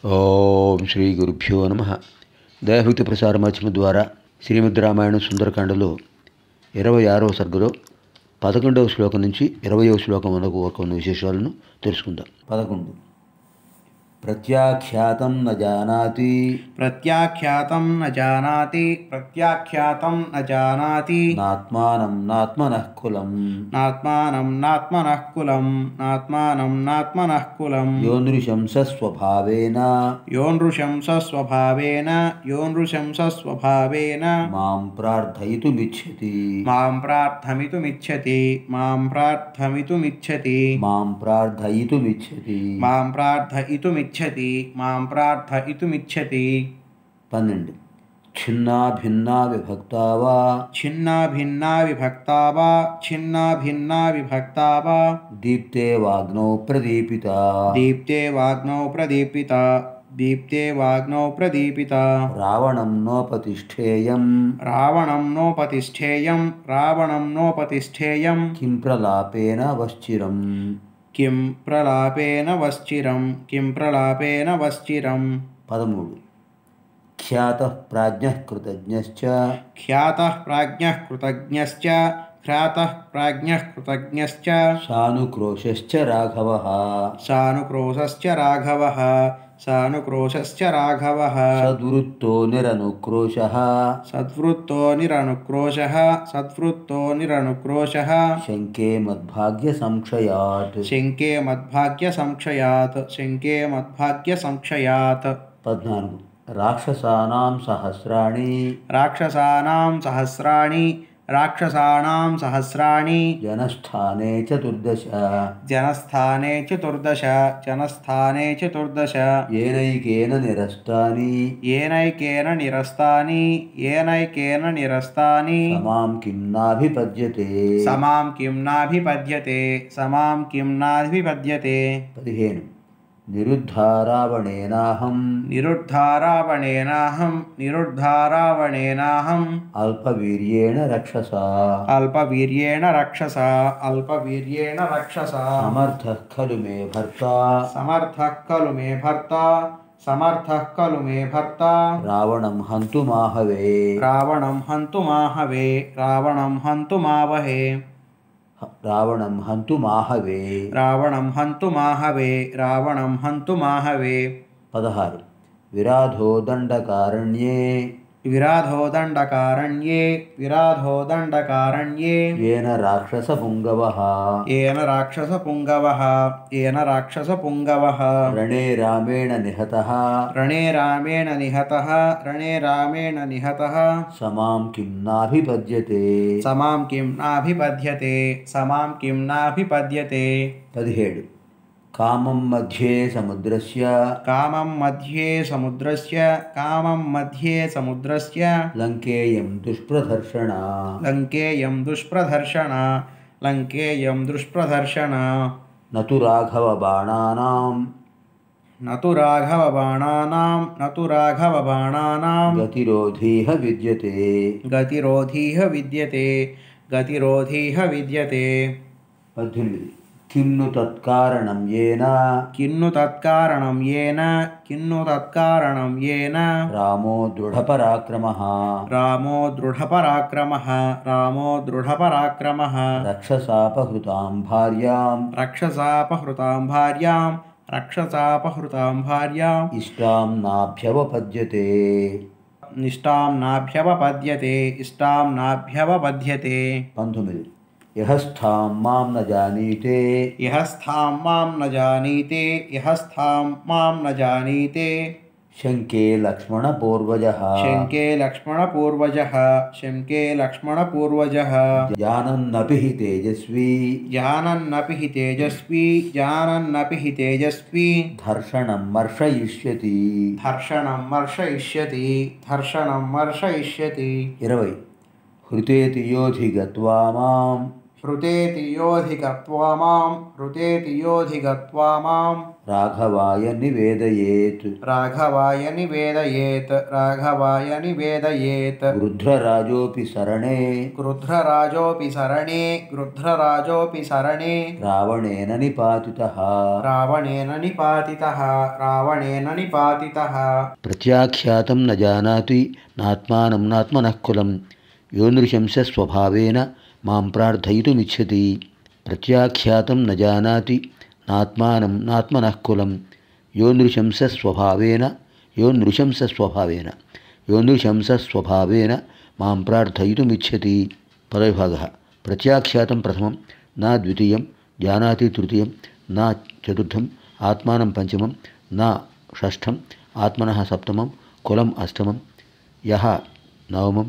ఓం శ్రీ గురుభ్యో నమ దయభక్తి ప్రసార మాధ్యమం ద్వారా శ్రీమద్ రామాయణం సుందరకాండలో ఇరవై ఆరవ సర్గలో పదకొండవ శ్లోకం నుంచి ఇరవయవ శ్లోకం వరకు వరకు ఉన్న విశేషాలను తెలుసుకుందాం పదకొండు ప్రత్యాఖ్యాతం న జానాతి ప్రత్యాఖ్యాతం న జానాతి ప్రత్యాఖ్యాతం న జానాతి నాత్మానం నాత్మనః కులం నాత్మానం నాత్మనః కులం నాత్మానం నాత్మనః కులం యోనృశంస స్వభావేన యోనృశంస స్వభావేన యోనృశంస స్వభావేన మాం ప్రార్థయితుమిచ్చతి మాం ప్రార్థమితుమిచ్చతి మాం ప్రార్థమితుమిచ్చతి మాం ప్రార్థయితుమిచ్చతి మాం ప్రార్థయితుమిచ్చతి మాం ప్రార్థయితుమిచ్చతి పన్నెండు చిన్నా భిన్నా విభక్తా వా ఛిన్నా భిన్నా విభక్తా వా ఛిన్నా భిన్నా విభక్తా వా దీప్తే వాగ్నౌ ప్రదీపిత దీప్తే వాగ్నౌ ప్రదీపిత దీప్తే వాగ్నౌ ప్రదీపిత రావణం నోపతిష్ఠేయం రావణం నోపతిష్ఠేయం రావణం నోపతిష్ఠేయం కిం ప్రలాపేన వశ్చిరం కిం ప్రలాపేన వశ్చిరం కిం ప్రలాపేన వశ్చిరం పదమూడు ఖ్యాత ప్రాజ్ఞ కృతజ్ఞశ్చ ఖ్యాతః ప్రాజ్ఞః కృతజ్ఞశ్చ ఖ్యాతః ప్రాజ్ఞః కృతజ్ఞశ్చ సానుక్రోశశ్చ రాఘవ సానుక్రోశశ్చ రాఘవः సానుక్రోశశ్చ రాఘవः సద్వృత్తో నిరనుక్రోశ సద్వృత్తో నిరనుక్రోశः సద్వృత్తో నిరనుక్రోశः శంకే మద్భాగ్య సంక్షయాత్ శంకే మద్భాగ్య సంక్షయాత్ శంకే మద్భాగ్య సంక్షయాత్ పద్నాలుగు రాక్షసానాం సహస్రాణి రాక్షసానాం సహస్రాణి రాక్షసానాం సహస్రాణి జనస్థానే చతుర్దశ జనస్థానే చతుర్దశ జనస్థానే చతుర్దశ ఏనైకేన నిరస్తాని ఏనైకేన నిరస్తాని ఏనైకేన నిరస్తాని సమాం కిం నాభిపద్యతే సమాం కిం నాభిపద్యతే సమాం కిం నాభిపద్యతే పదిహేను నిరుద్ధారావణేనాహం నిరుద్ధారావణేనాహం నిరుద్ధారావణేనాహం అల్పవీర్యేణ రక్షసా అల్పవీర్యేణ రక్షస అల్పవీర్యేణ రక్షస సమర్థः ఖలు మే భర్త సమర్థః ఖలు మే భర్త సమర్థః ఖలు మే భర్త రావణం హంతుమాహవే రావణం హంతుమాహవే రావణం హంతుమావహే రావణం హంతుమాహవే రావణం హంతుమాహవే రావణం హంతుమాహవే పదహారు విరాధో దండకారణ్యే విరాధో దండకారణ్యే విరాధో దండకారణ్యే ఏన రాక్షస పుంగవః ఏన రాక్షస పుంగవః ఏన రాక్షస పుంగవః రణే రామేణ నిహతः రణే రామేణ నిహతః రణే రామేణ నిహతః సమాం కిం నాభిపద్యతే సమాం కిం నాభిపద్యతే సమాం కిం నాభిపద్యతే పదిహేడు కామం మధ్యే సముద్రస్య కామం మధ్యే సముద్రస్య కామం మధ్యే సముద్రస్య లంకేయం దుష్ప్రదర్శన లంకేయం దుష్ప్రదర్శన లంకేయం దుష్ప్రదర్శన నతు రాఘవ బాణానాం నతు రాఘవ బాణానాం నతు రాఘవ బాణానాం గతిరోధీహ విద్యతే గతిరోధీహ విద్యతే గతిరోధీహ విద్యతే పద్దెనిమిది కిం ను తత్కారణం ఏన కిన్ను తత్కారణం ఏన కిన్ను తత్కారణం ఏన రామో దృఢపరాక్రమః రామో దృఢపరాక్రమః రామో దృఢపరాక్రమः రక్షసాపహృతాం భార్యాం రక్షసాపహృతాం భార్యాం రక్షసాపహృతాం భార్యాం ఇష్టాం నాభ్యవపద్యతే నిష్టాం నాభ్యవపద్యతే ఇష్టాం నాభ్యవపద్యతే పంతొమ్మిది యహ స్థాం మాం న జానీతే ఇహ స్థాం మాం న జానీతే ఇహ స్థాం మాం న జానీతే శంకే లక్ష్మణ పూర్వజ శంకే లక్ష్మణపూర్వజः శంకే లక్ష్మణపూర్వజः జానన్నపి హి తేజస్వీ జానన్నపి హి తేజస్వీ జానన్నపి హి తేజస్వీ ధర్షణం మర్షయిష్యతి ధర్షణం మర్షయిష్యతి ధర్షణం మర్షయిష్యతి ఇరవై హృతేతి యోధి గత్వా మాం హృతేతి యోధి గత్వా మాం హృతేతి యోధి గత్వా మాం రాఘవాయ నివేదయేత్ రాఘవాయ నివేదయేత్ రాఘవాయ నివేదయేత్ వృద్ధరాజోపి శరణే గృధ్రరాజోపి శరణే గృధ్రరాజోపి శరణే రావణేన నిపాతితః రావణేన నిపాతితः రావణేన నిపాతితः ప్రత్యాఖ్యాతం న జానాతి నాత్మానం నాత్మనః కులం యోనృశంస స్వభావేన మాం ప్రార్థయితుమిచ్చతి ప్రత్యాఖ్యాతం న జానాతి నాత్మానం నాత్మనః కులం యోనృశంస స్వభావేన యోనృశంస స్వభావేన యోనృశంస స్వభావేన మాం ప్రార్థయితుమిచ్చతి పదవిభాగ ప్రత్యాఖ్యాతం ప్రథమం నా ద్వితీయం జానాతి తృతీయం నా చతుర్థం ఆత్మానం పంచమం నా షష్ఠం ఆత్మనः సప్తమం కులం అష్టమం యహ నవమం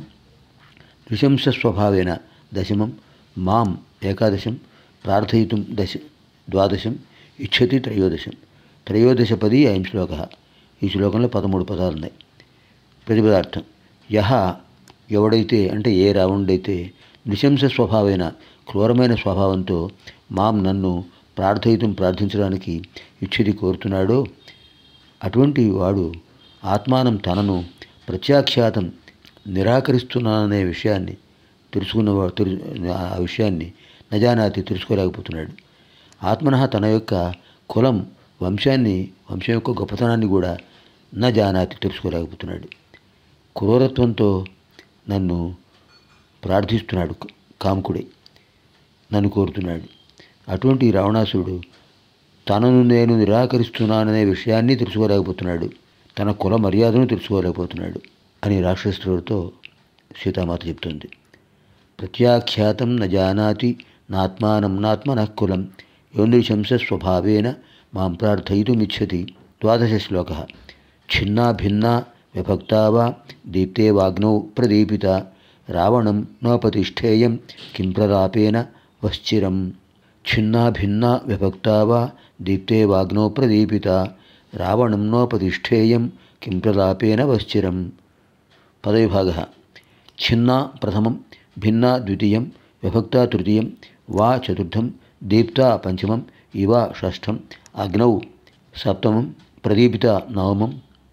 నృశంసస్వభావేన దశమం మాం ఏకాదశం ప్రార్థయితుం దశ ద్వాదశం ఇచ్చతి త్రయోదశం త్రయోదశపది అయం శ్లోక ఈ శ్లోకంలో పదమూడు పదాలు ఉన్నాయి ప్రతిపదార్థం యహ ఎవడైతే అంటే ఏ రావణుడైతే నృశంస స్వభావైన క్రూరమైన స్వభావంతో మాం నన్ను ప్రార్థయితం ప్రార్థించడానికి ఇచ్చది కోరుతున్నాడో అటువంటి వాడు ఆత్మానం తనను ప్రత్యాఖ్యాతం నిరాకరిస్తున్నాననే విషయాన్ని తెలుసుకున్న తెలు ఆ విషయాన్ని నజానాతి తెలుసుకోలేకపోతున్నాడు ఆత్మన తన యొక్క కులం వంశాన్ని వంశం యొక్క గొప్పతనాన్ని కూడా న జానాతి తెలుసుకోలేకపోతున్నాడు క్రూరత్వంతో నన్ను ప్రార్థిస్తున్నాడు కాముకుడే నన్ను కోరుతున్నాడు అటువంటి రావణాసురుడు తనను నేను నిరాకరిస్తున్నాననే విషయాన్ని తెలుసుకోలేకపోతున్నాడు తన కుల మర్యాదను తెలుసుకోలేకపోతున్నాడు అని రాక్షసుడితో సీతామాత చెప్తుంది ప్రత్యాఖ్యాతం న జానాతి నాత్మానం నాత్మనః కులం యోనృశంస స్వభావేన మాం ప్రార్థయితుమిచ్చతి ద్వాదశ శ్లోక ఛిన్నా భిన్నా విభక్తా వా దీప్తే వాగ్నౌ ప్రదీపిత రావణం నోపతిష్ఠేయం కిం ప్రలాపేన వశ్చిరం ఛిన్నా భిన్నా విభక్తా వా దీప్తే వాగ్నౌ ప్రదీపిత రావణం నోపతిష్ఠేయం కిం ప్రలాపేన వశ్చిరం పదవిభాగ ఛిన్నా ప్రథమం భిన్నా ద్వితీయం విభక్తా తృతీయం వా చతుర్థం దీప్తా పంచమం ఇవ షష్ఠం అగ్నౌ సప్తమం ప్రదీపిత నవమం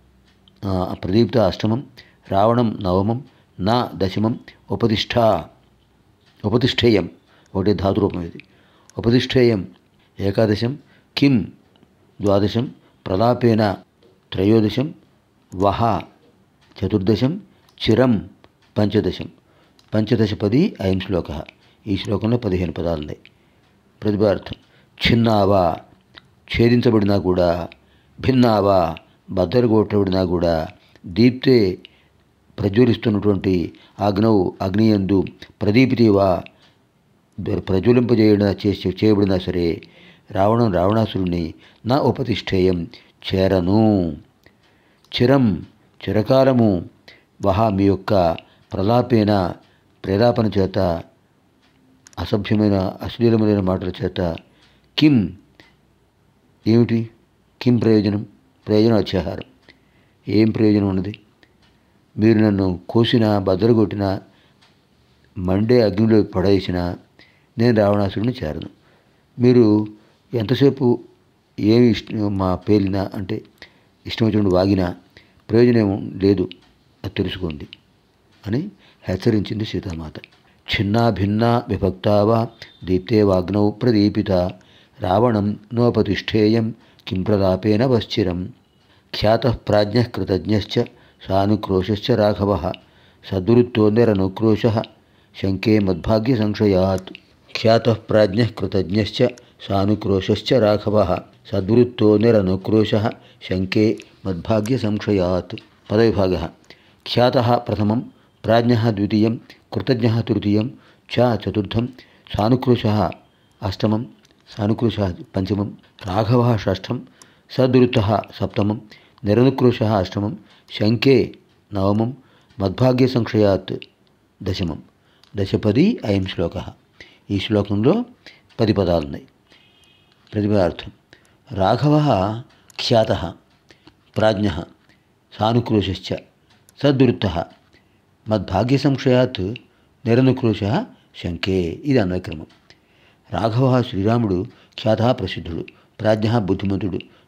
ఆ, ప్రదీప్త అష్టమం రావణం నవమం నా దశమం ఉపతిష్ఠ ఉపతిష్ఠేయం ఒకటి ధాతురూపం ఇది ఉపతిష్ఠేయం ఏకాదశం కిం ద్వాదశం ప్రలాపేన త్రయోదశం వహ చతుర్దశం చిరం పంచదశం పంచదశపది అయం శ్లోక ఈ శ్లోకంలో పదిహేను పదాలు ఉన్నాయి ప్రతిపార్థం చిన్నావా ఛేదించబడినా కూడా భిన్నావా బద్దలుగొట్టబడినా కూడా దీప్తే ప్రజ్వలిస్తున్నటువంటి అగ్నవు అగ్నియందు ప్రదీపితివా ప్రజ్వలింపజేయడ చేసి చేయబడినా సరే రావణం రావణాసురుణ్ణి నా ఉపతిష్ఠేయం చేరను చిరం చిరకాలము వహ మీ యొక్క ప్రలాపేన ప్రేలాపన చేత అసభ్యమైన అశ్లీలమైన మాటల చేత కిం ఏమిటి కిం ప్రయోజనం ప్రయోజనం అత్యాహారం ఏం ప్రయోజనం ఉన్నది మీరు నన్ను కోసినా బద్దలుగొట్టినా మండే అగ్నిలో పడేసినా నేను రావణాసురుని చేరను మీరు ఎంతసేపు ఏమి ఇష్టం మా పేలినా అంటే ఇష్టం వచ్చినట్టు వాగినా ప్రయోజనం లేదు అది తెలుసుకోండి అని హెచ్చరించింది సీతామాత చిన్నా భిన్నా విభక్తావా దీప్తే వాగ్నౌ ప్రదీపిత రావణం నోపతిష్ఠేయం కిం ప్రలాపేన వశ్చిరం ఖ్యాత ప్రాజ్ఞ కృతజ్ఞశ్చ సానుక్రోశశ్చ రాఘవ సద్వృత్తో నిరనుక్రోశ శంకే మద్భాగ్య సంశయాత్ ఖ్యాత ప్రాజ్ఞ కృతజ్ఞశ్చ సానుక్రోశశ్చ రాఘవ సద్వృత్తో నిరనుక్రోశ శంకే మద్భాగ్య సంశయాత్ పదవిభాగ ఖ్యాత ప్రథమం ప్రాజ్ఞ ద్వితీయం కృతజ్ఞ తృతీయం చ చతుర్థం సానుక్రోశ అష్టమం సానుక్రోశ పంచమం రాఘవ షష్ఠం సద్వృత్త సప్తమం నిరనుక్రోశ అష్టమం శంకే నవమం మద్భాగ్య సంక్షయాత్ దశమం దశపది అయం శ్లోక ఈ శ్లోకంలో పది పదాలు ఉన్నాయి ప్రతిపదార్థం రాఘవ ఖ్యాత ప్రాజ్ఞ సానుక్రోశశ్చ సద్వృత్త మద్భాగ్య సంక్షయాత్ నిరనుక్రోశ శంకే ఇది అన్వయక్రమం రాఘవ శ్రీరాముడు ఖ్యాత ప్రసిద్ధుడు ప్రాజ్ఞ బుద్ధిమంతుడు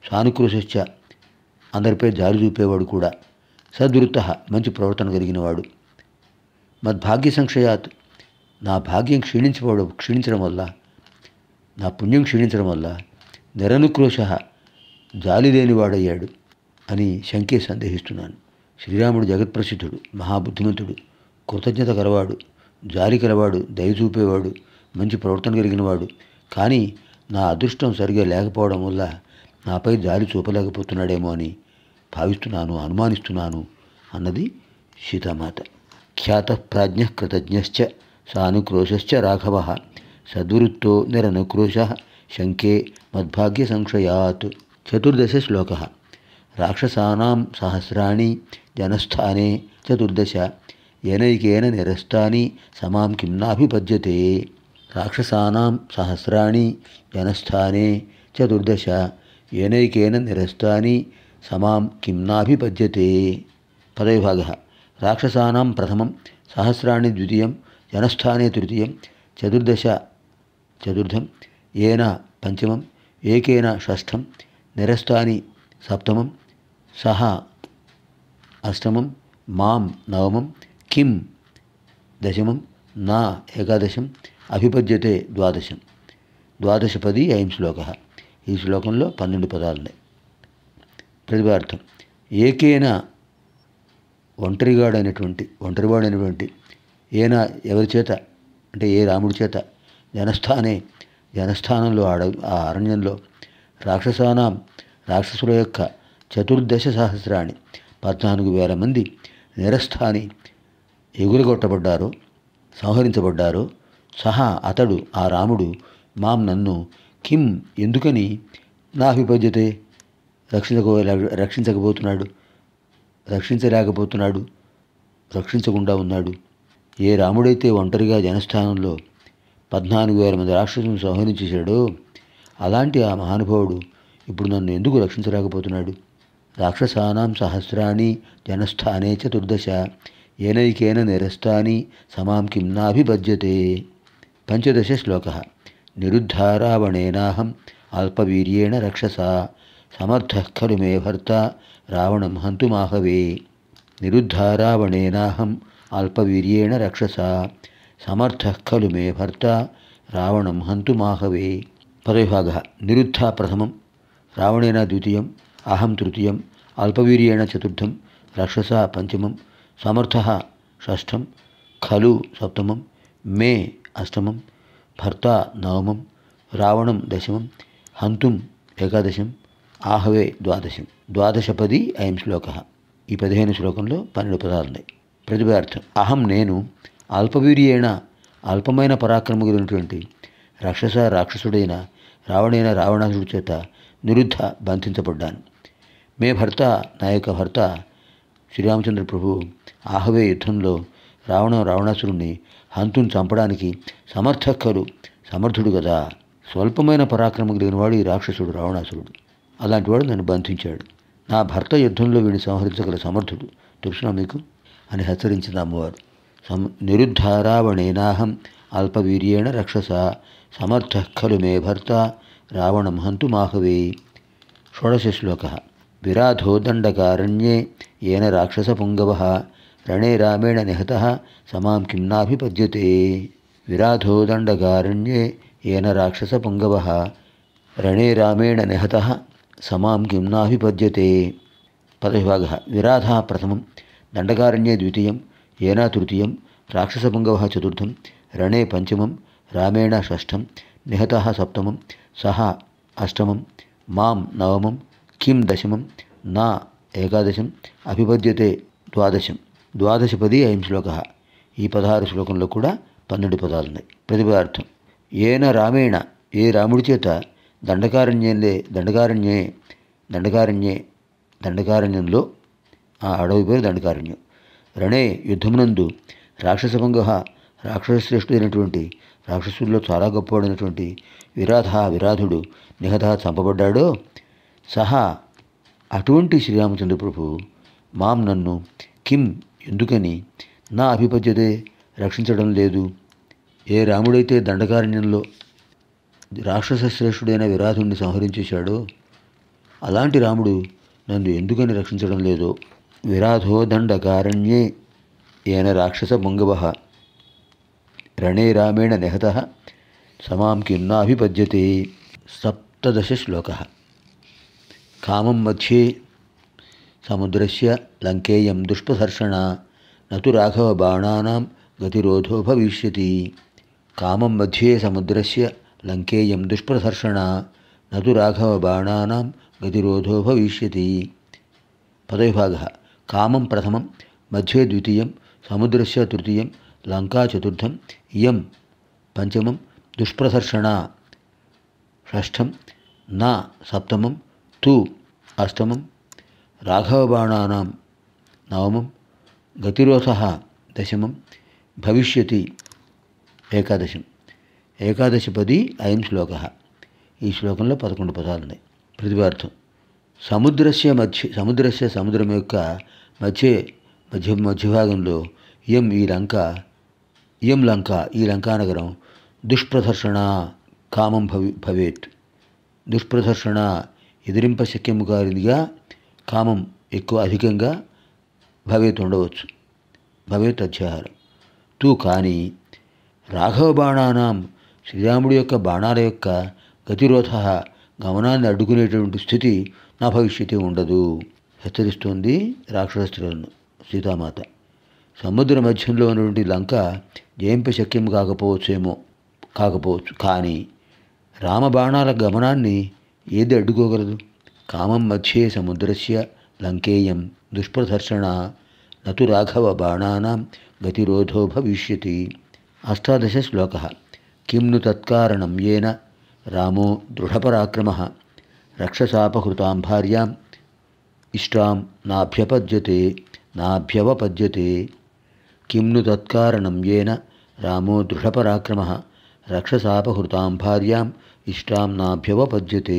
సానుకృషశ్చ అందరిపై జారి చూపేవాడు కూడా సద్వృత్త మంచి ప్రవర్తన కలిగినవాడు మద్భాగ్య సంక్షయాత్ నా భాగ్యం క్షీణించబడు క్షీణించడం వల్ల నా పుణ్యం క్షీణించడం వల్ల నిరనుక్రోశ జాలి లేనివాడయ్యాడు అని శంకే సందేహిస్తున్నాను శ్రీరాముడు జగత్ప్రసిద్ధుడు మహాబుద్ధిమంతుడు కృతజ్ఞత కలవాడు జాలి కలవాడు దయ చూపేవాడు మంచి ప్రవర్తన కలిగినవాడు కానీ నా అదృష్టం సరిగా లేకపోవడం వల్ల నాపై జాలి చూపలేకపోతున్నాడేమో అని భావిస్తున్నాను అనుమానిస్తున్నాను అన్నది సీతామాత ఖ్యాత ప్రాజ్ఞ కృతజ్ఞశ్చ సానుక్రోశశ్చ రాఘవ సద్వృత్తో నిరనుక్రోశ శంకే మద్భాగ్య సంక్షయాత్ చతుర్దశ శ్లోక రాక్షసానాం సహస్రాణి జనస్థానే చతుర్దశ ఏనైకేన నిరస్తాని సమాం కిం నాభిపద్యతే రాక్షసానాం సహస్రాణి జనస్థానే చతుర్దశ ఏనైకేన నిరస్తాని సమాం కిం నాభిపద్యతే పదవిభాగ రాక్షసానాం ప్రథమం సహస్రాణి ద్వితీయం జనస్థానే తృతీయం చతుర్దశ చతుర్థం ఏన పంచమం ఏకేన షష్ఠం నిరస్తాని సప్తమం సహ అష్టమం మాం నవమం కిం దశమం నా ఏకాదశం అభిపద్యతే ద్వాదశం ద్వాదశపది అయం శ్లోక ఈ శ్లోకంలో పన్నెండు పదాలున్నాయి ప్రతిపార్థం ఏకేన ఒంటరిగాడైనటువంటి ఒంటరివాడైనటువంటి ఏనా ఎవరి చేత అంటే ఏ రాముడి చేత జనస్థానే జనస్థానంలో ఆడ ఆ అరణ్యంలో రాక్షసానాం రాక్షసుల యొక్క చతుర్దశ సహస్రాన్ని పద్నాలుగు వేల మంది నిరస్థాని ఎగురగొట్టబడ్డారో సంహరించబడ్డారో సహా అతడు ఆ రాముడు మాం నన్ను కిం ఎందుకని నా విపద్యతే రక్షించకో రక్షించకపోతున్నాడు రక్షించలేకపోతున్నాడు రక్షించకుండా ఉన్నాడు ఏ రాముడైతే ఒంటరిగా జనస్థానంలో పద్నాలుగు వేల మంది రాక్షసులను సంహరించేశాడో అలాంటి ఆ మహానుభావుడు ఇప్పుడు నన్ను ఎందుకు రక్షించలేకపోతున్నాడు రాక్షసానాం సహస్రాణి జనస్థానే చతుర్దశ ఏనైకేన నిరస్తాని సమాం కిం నాభిపద్యతే పంచదశ శ్లోక నిరుద్ధారావణేనాహం అల్పవీర్యేణ రక్షసా సమర్థ ఖలు మే భర్త రావణం హంతుమాహవే నిరుద్ధారావణేనాహం అల్పవీర్యేణ రక్షసా సమర్థ ఖలు మే భర్త రావణం హంతుమాహవే పదవిభాగ నిరుద్ధ ప్రథమం రావణేన ద్వితీయం అహం తృతీయం అల్పవీర్యేణ చతుర్థం రక్షసా పంచమం సమర్థ షష్ఠం ఖలు సప్తమం మే అష్టమం భర్త నవమం రావణం దశమం హంతుం ఏకాదశం ఆహవే ద్వాదశం ద్వాదశపది అయం శ్లోక ఈ పదిహేను శ్లోకంలో పన్నెండు పదాలు ఉన్నాయి ప్రతిపార్థం అహం నేను అల్పవీర్యేణ అల్పమైన పరాక్రమ కలిగినటువంటి రాక్షస రాక్షసుడైన రావణైన రావణాసుడి చేత నిరుద్ధ బంధించబడ్డాను మే భర్త నా యొక్క భర్త శ్రీరామచంద్ర ప్రభు ఆహవే యుద్ధంలో రావణ రావణాసురుణ్ణి హంతుని చంపడానికి సమర్థక్కరు సమర్థుడు కదా స్వల్పమైన పరాక్రమం కలిగిన వాడు ఈ రాక్షసుడు రావణాసురుడు అలాంటి వాడు నన్ను బంధించాడు నా భర్త యుద్ధంలో వీడిని సంహరించగల సమర్థుడు తెలుసునా మీకు అని హెచ్చరించింది అమ్మవారు సమ నిరుద్ధారావణేనాహం అల్పవీర్యేణ రక్షస సమర్థ ఖలు మే భర్త రావణం హంతుమాహవే షోడశ శ్లోక విరాధో దండకారణ్యే ఏన రాక్షసపుంగవ రణే రామేణ నిహత సమాం కిం నాభిపద్యతే విరాధో దండకారణ్యే ఏన రాక్షసపుంగవ రణే రామేణ నిహత సమాం కిం నాభిపద్యతే పదవిభాగ విరాధ ప్రథమం దండకారణ్యే ద్వితీయం ఏనా తృతీయం రాక్షసపుంగవ చతుర్థం రణే పంచమం రామేణ షష్ఠం నిహత సప్తమం సహ అష్టమం మాం నవమం కిం దశమం నా ఏకాదశం అభిపద్యతే ద్వాదశం ద్వాదశపది అయం శ్లోక ఈ పదహారు శ్లోకంలో కూడా పన్నెండు పదాలు ఉన్నాయి ప్రతిపార్థం ఏన రామేణ ఏ రాముడి చేత దండకారణ్యంలే దండకారణ్యే దండకారణ్యే దండకారణ్యంలో ఆ అడవి పేరు దండకారణ్యం రణే యుద్ధమునందు రాక్షసభంగ రాక్షసశ్రేష్ఠుడైనటువంటి రాక్షసుల్లో చాలా గొప్పవాడైనటువంటి విరాధ విరాధుడు నిహత చంపబడ్డాడో సహా అటువంటి శ్రీరామచంద్ర ప్రభు మాం నన్ను కిం ఎందుకని నా అభిపద్యతే రక్షించడం లేదు ఏ రాముడైతే దండకారణ్యంలో రాక్షస శ్రేష్ఠుడైన విరాధుడిని సంహరించేశాడో అలాంటి రాముడు నన్ను ఎందుకని రక్షించడం లేదో విరాధో దండకారణ్యే ఏన రాక్షస ముంగవ రణే రామేణ నిహత సమాం కిన్నాభిపద్యతే సప్తదశ శ్లోక కామం మధ్యే సముద్రస్య లంకేయం దుష్పసర్షణ నతు రాఘవ బాణానాం గతిరోధో భవిష్యతి కామం మధ్యే సముద్రస్య లంకేయం దుష్ప్రసర్షణ నతు రాఘవ బాణానాం గతిరోధో భవిష్యతి పదవిభాగ కామం ప్రథమం మధ్యే ద్వితీయం సముద్రస్య తృతీయం లంకా చతుర్థం ఇయం పంచమం దుష్ప్రసర్షణ షష్ఠం నా సప్తమం తు అష్టమం రాఘవబాణానాం నవమం గతిరోధ దశమం భవిష్యతి ఏకాదశం ఏకాదశపది అయం శ్లోక ఈ శ్లోకంలో పదకొండు పదాలు ఉన్నాయి ప్రతిపార్థం సముద్రస్య మధ్య సముద్రస్య సముద్రం యొక్క మధ్య మధ్య మధ్యభాగంలో ఇయం ఈ లంక ఇయం లంక ఈ లంకానగరం దుష్ప్రదర్శన కామం భవి భవేత్ దుష్ప్రదర్శన ఎదిరింప శక్యము కానిదిగా కామం ఎక్కువ అధికంగా భవేత్ ఉండవచ్చు భవేత్ అధ్యాహారం తూ కానీ రాఘవ బాణానాం శ్రీరాముడి యొక్క బాణాల యొక్క గతిరోధ గమనాన్ని అడ్డుకునేటువంటి స్థితి నా భవిష్యత్తు ఉండదు హెచ్చరిస్తోంది రాక్షస స్త్రీలను సీతామాత సముద్ర మధ్యంలో ఉన్నటువంటి లంక జయింప శక్యం కాకపోవచ్చేమో కాకపోవచ్చు కానీ రామబాణాల గమనాన్ని ఏది అడ్డుకోగలదు కామం మధ్యే సముద్రస్య లంకేయం దుష్ప్రదర్శన నతు రాఘవ బాణానాం గతిరోధో భవిష్యతి అష్టాదశ శ్లోక కిం ను తత్కారణం ఏన రామో దృఢపరాక్రమ రక్షసాపహృతాం భార్యాం ఇష్టాం నాభ్యపద్యతే నాభ్యవపద్యతే కిం ను తత్కారణం ఏన రామో దృఢపరాక్రమ రక్షసాపహృతాం భార్యాం ఇష్టాం నాభ్యవపద్యతే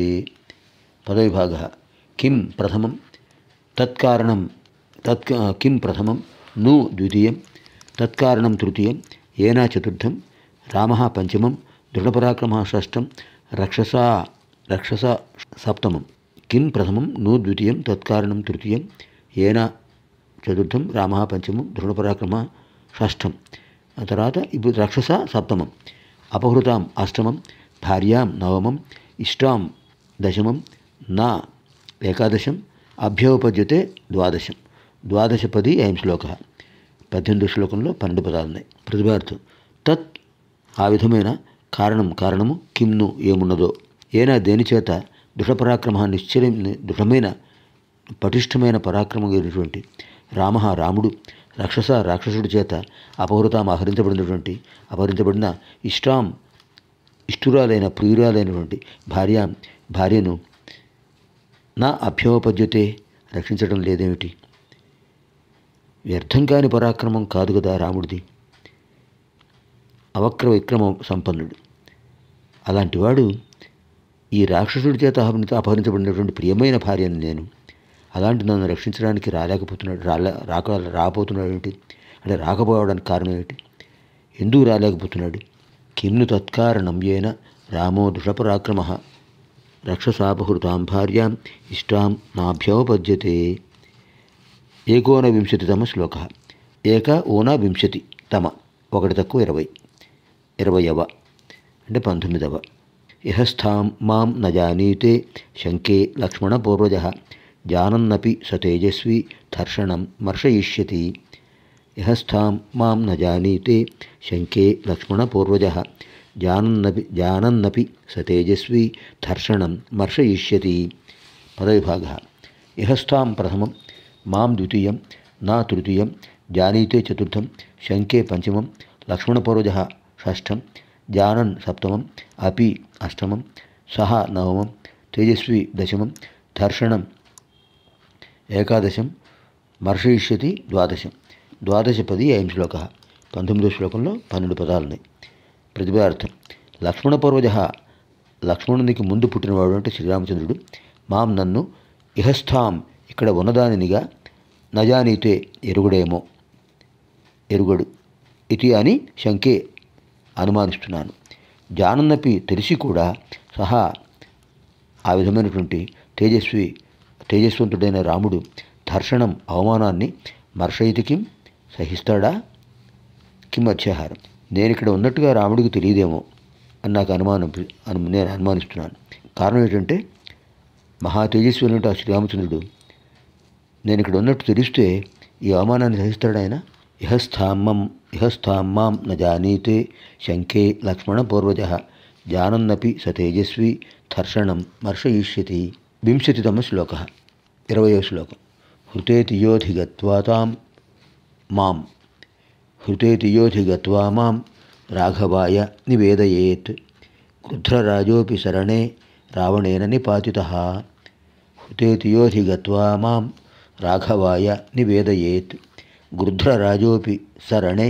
పదవిభాగ కిం ప్రథమం తత్కారణం తత్ కిం ప్రథమం ను ద్వితీయం తత్కారణం తృతీయం ఏనా చతుర్థం రామ పంచమం దృఢపరాక్రమ షష్టం రక్షసా రక్షస సప్తమం కిం ప్రథమం ను ద్వితీయం తత్కారణం తృతీయం ఏన చతుర్థం రామ పంచమం దృఢపరాక్రమ షష్టం ఆ తర్వాత ఇప్పుడు రక్షస సప్తమం అపహృతాం అష్టమం భార్యాం నవమం ఇష్టాం దశమం నా ఏకాదశం అభ్యోపద్యతే ద్వాదశం ద్వాదశపది అయం శ్లోక పద్దెనిమిది శ్లోకంలో పన్నెండు పదాలు ఉన్నాయి ప్రతిభార్థం తత్ ఆ విధమైన కారణం కారణము కిమ్ను ఏమున్నదో ఏనా దేనిచేత దృఢపరాక్రమ నిశ్చయ దృఢమైన పటిష్టమైన పరాక్రమం కలిగినటువంటి రామ రాముడు రాక్షస రాక్షసుడి చేత అపహృతాం అపహరించబడినటువంటి అపహరించబడిన ఇష్టాం ఇష్టురాలైన ప్రియురాలైనటువంటి భార్య భార్యను నా అభ్యోపద్యతే రక్షించడం లేదేమిటి వ్యర్థం కాని పరాక్రమం కాదు కదా రాముడిది అవక్ర విక్రమ సంపన్నుడు అలాంటివాడు ఈ రాక్షసుడి చేత అపహరించ అపహరించబడినటువంటి ప్రియమైన భార్యను నేను అలాంటి నన్ను రక్షించడానికి రాలేకపోతున్నాడు రాలే రాక రాకపోతున్నాడు ఏంటి అంటే రాకపోవడానికి కారణం ఏంటి ఎందుకు రాలేకపోతున్నాడు కిమ్ను తత్కారణం ఏన రామో దృఢపరాక్రమ రక్షసాపహృతాం భార్యాం ఇష్టాం నాభ్యోపద్యతే ఏకోనవింశతితమ శ్లోక ఏక ఓనవింశతి తమ ఒకటి తక్కువ ఇరవై ఇరవయవ అంటే పంతొమ్మిదవ ఇహస్థాం మాం న జానీతే శంకే లక్ష్మణపూర్వజ జానన్నపి స తేజస్వి ధర్షణం మర్షయిష్యతి ఇహస్థాం మాం న జానీతే శంకే లక్ష్మణపూర్వజ జానన్నపి జానన్నపి స తేజస్వి ధర్షణం మర్షయిష్యతి పదవిభాగ ఇహస్థాం ప్రథమం మాం ద్వితీయం నా తృతీయం జానీతే చతుర్థం శంకే పంచమం లక్ష్మణపూర్వజ షష్ఠం జానన్ సప్తమం అపి అష్టమం సహ నవమం తేజస్వి దశమం ధర్షణం ఏకాదశం మర్షయిష్యతి ద్వాదశం ద్వాదశపది అయం శ్లోక పంతొమ్మిదో శ్లోకంలో పన్నెండు పదాలు ఉన్నాయి ప్రతిభార్థం లక్ష్మణపూర్వజ లక్ష్మణునికి ముందు పుట్టినవాడు అంటే శ్రీరామచంద్రుడు మాం నన్ను ఇహస్థాం ఇక్కడ ఉన్నదానినిగా నజానీతే ఎరుగుడేమో ఎరుగడు ఇది అని శంకే అనుమానిస్తున్నాను జానన్నపి తెలిసి కూడా సహా ఆ విధమైనటువంటి తేజస్వి తేజస్వంతుడైన రాముడు ధర్షణం అవమానాన్ని మర్షయితి కిం సహిస్తాడా కిం అత్యాహారం నేను ఇక్కడ ఉన్నట్టుగా రాముడికి తెలియదేమో అని నాకు అనుమానం అను- నేను అనుమానిస్తున్నాను కారణం ఏంటంటే మహా తేజస్వి అయినట్టు ఆ శ్రీరామచంద్రుడు నేను ఇక్కడ ఉన్నట్టు తెలిస్తే ఈ అవమానాన్ని సహిస్తాడు ఆయన ఇహస్థామం ఇహస్థామాం న జానీతే శంకే లక్ష్మణ పూర్వజ జానన్నపి స తేజస్వి ధర్షణం మర్షయిష్యతి వింశతితమ శ్లోక ఇరవయో శ్లోకం హృతేతి యోధి గత్వా తాం మాం హృతేతి యోధి గత్వా మాం రాఘవాయ నివేదయేత్ క్రుధ్రరాజోపి శరణే రావణేన నిపాతిత హృతేతి యోధి గత్వా మాం రాఘవాయ నివేదయేత్ గృధ్రరాజోపి సరణే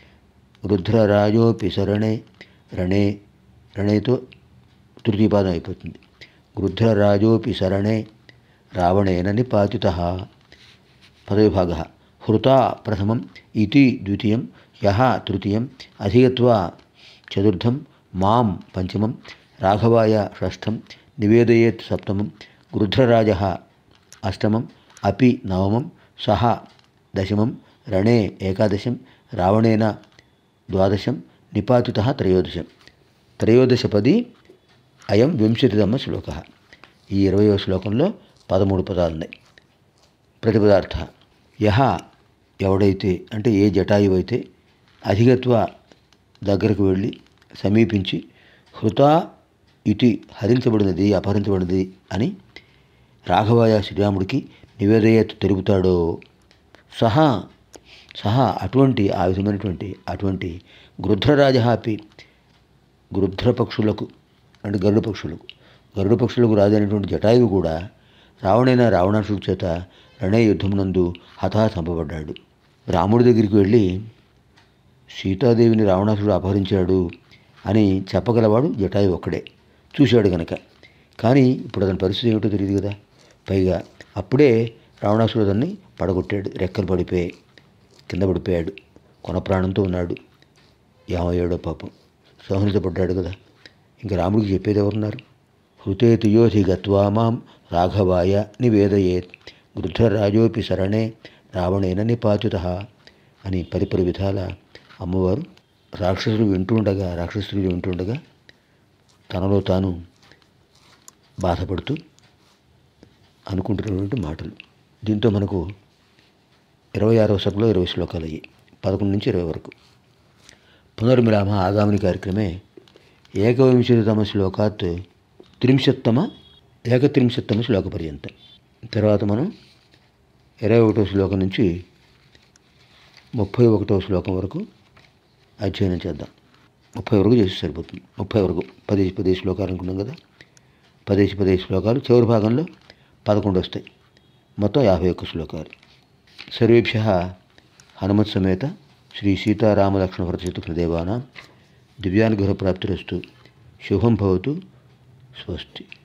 గృధ్రరాజోపి శరణే రణే రణేతో తృతీయ పాదం అయిపోతుంది గృధ్రరాజోపి శరణే రావణేన నిపాతిత పదవిభాగ హృతా ప్రథమం ఇతి ద్వితీయం యహ తృతీయం అధిగత్వా చతుర్థం మాం పంచమం రాఘవాయ షష్ఠం నివేదయేత్ సప్తమం గృధ్రరాజ అష్టమం అపి నవమం సహ దశమం రణే ఏకాదశం రావణేన ద్వాదశం నిపాతిత త్రయోదశం త్రయోదశపది అయం వింశతితమ శ్లోక ఈ ఇరవయో శ్లోకంలో పదమూడు పదాలు ఉన్నాయి ప్రతిపదార్థ యహ ఎవడైతే అంటే ఏ జటాయువు అయితే అధిగత్వ దగ్గరకు వెళ్ళి సమీపించి హృతా ఇటి హరించబడినది అపహరించబడినది అని రాఘవాయ శ్రీరాముడికి నివేదయత్ తెలుపుతాడో సహా సహా అటువంటి ఆ విధమైనటువంటి అటువంటి గృధ్రరాజ అపి గృధ్ర పక్షులకు అంటే గరుడ పక్షులకు గరుడ పక్షులకు రాజైనటువంటి జటాయువు కూడా రావణైన రావణాసుడి చేత రణే యుద్ధమునందు హఠా చంపబడ్డాడు రాముడి దగ్గరికి వెళ్ళి సీతాదేవిని రావణాసుడు అపహరించాడు అని చెప్పగలవాడు జటాయు ఒక్కడే చూశాడు గనక కానీ ఇప్పుడు అతని పరిస్థితి ఏమిటో తెలియదు కదా పైగా అప్పుడే రావణాసుడు అతన్ని పడగొట్టాడు రెక్కలు పడిపోయాయి కింద పడిపోయాడు కొన ప్రాణంతో ఉన్నాడు ఏమయ్యాడో పాపం సంహరించబడ్డాడు కదా ఇంకా రాముడికి చెప్పేది ఎవరున్నారు హృతేతు యోధి గత్వా మాం రాఘవాయ నివేదయేత్ గృధ్రరాజోపి శరణే రావణేన నిపాతుత అని పరిపరి విధాల అమ్మవారు రాక్షసులు వింటుండగా రాక్షసులు వింటుండగా తనలో తాను బాధపడుతూ అనుకుంటున్నటువంటి మాటలు దీంతో మనకు ఇరవై ఆరవ సభలో ఇరవై శ్లోకాలు అయ్యాయి పదకొండు నుంచి ఇరవై వరకు పునర్మిలామ ఆగామిని కార్యక్రమే ఏకవింశతితమ శ్లోకాత్ త్రింశత్తమ ఏకత్రింశత్తమ శ్లోక పర్యంతం తర్వాత మనం ఇరవై ఒకటో శ్లోకం నుంచి ముప్పై ఒకటో శ్లోకం వరకు అధ్యయనం చేద్దాం ముప్పై వరకు చేసి సరిపోతుంది ముప్పై వరకు పదేసి పదేసి శ్లోకాలు అనుకున్నాం కదా పదేసి పదేసి శ్లోకాలు చివరి భాగంలో పదకొండు వస్తాయి మొత్తం యాభై ఒక్క శ్లోకాలు సర్వేభ్య హనుమత్ సమేత శ్రీ సీతారామలక్ష్మణ ప్రతిష్ఠితృదేవానాం దివ్యానుగ్రహ ప్రాప్తిరస్తు శుభం భవతు స్వస్తి